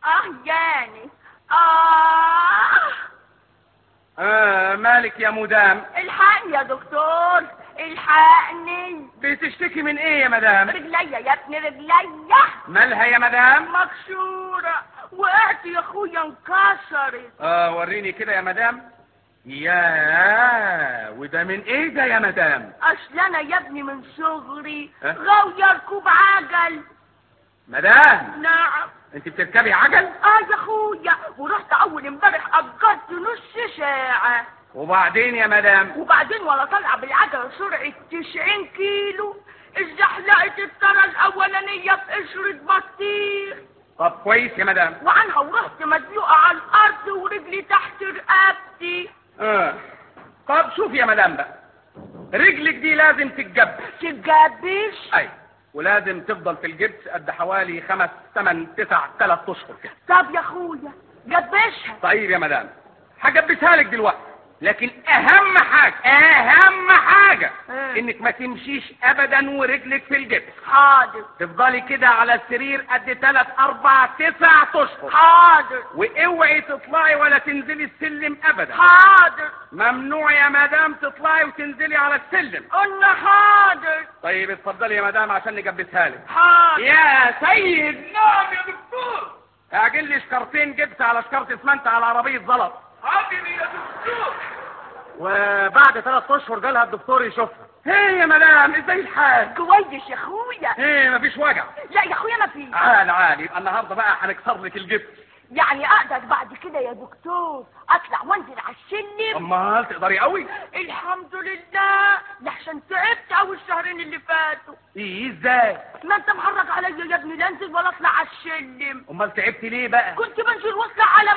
اه جاني اه آه مالك يا مدام الحقني يا دكتور الحقني بتشتكي من ايه يا مدام رجليا يا ابني رجليا مالها يا مدام مكسورة وقعت يا اخويا انكسرت اه وريني كده يا مدام يا وده من ايه ده يا مدام اصل انا يا ابني من صغري أه؟ غاوية ركوب عجل مدام نعم انت بتركبي عجل اه يا اخويا ورحت اول امبارح اجرت نص ساعة وبعدين يا مدام وبعدين وانا طالعة بالعجلة سرعة 90 كيلو اتزحلقت الطرة الاولانية في قشرة بطيخ طب كويس يا مدام وعنها ورحت مدلوقة على الارض ورجلي تحت رقبتي اه طب شوف يا مدام بقى رجلك دي لازم تتجبس تجابش اي ولازم تفضل في الجبس قد حوالي خمس ثمان تسع ثلاث اشهر كده طب يا اخويا جبشها طيب يا مدام هجبسها لك دلوقتي لكن اهم حاجه اهم حاجه آه. انك ما تمشيش ابدا ورجلك في الجبس حاضر تفضلي كده على السرير قد ثلاث اربع تسع اشهر حاضر واوعي تطلعي ولا تنزلي السلم ابدا حاضر ممنوع يا مدام تطلعي وتنزلي على السلم قلنا حاضر طيب اتفضلي يا مدام عشان نجبسها لك حاضر يا سيد نعم يا دكتور اعجل لي شكرتين جبس على شكرة اسمنت على عربية زلط حاضر يا دكتور وبعد ثلاث اشهر جالها الدكتور يشوفها ايه يا مدام ازاي الحال كويس يا اخويا ايه مفيش وجع لا يا اخويا ما فيش عال عال يبقى النهارده بقى هنكسر لك الجبس يعني اقدر بعد كده يا دكتور اطلع وانزل على السلم امال تقدري قوي الحمد لله لحسن تعبت اوي الشهرين اللي فاتوا ايه ازاي ما انت محرج عليا يا ابني لا انزل ولا اطلع على السلم امال تعبتي ليه بقى كنت بنزل واطلع على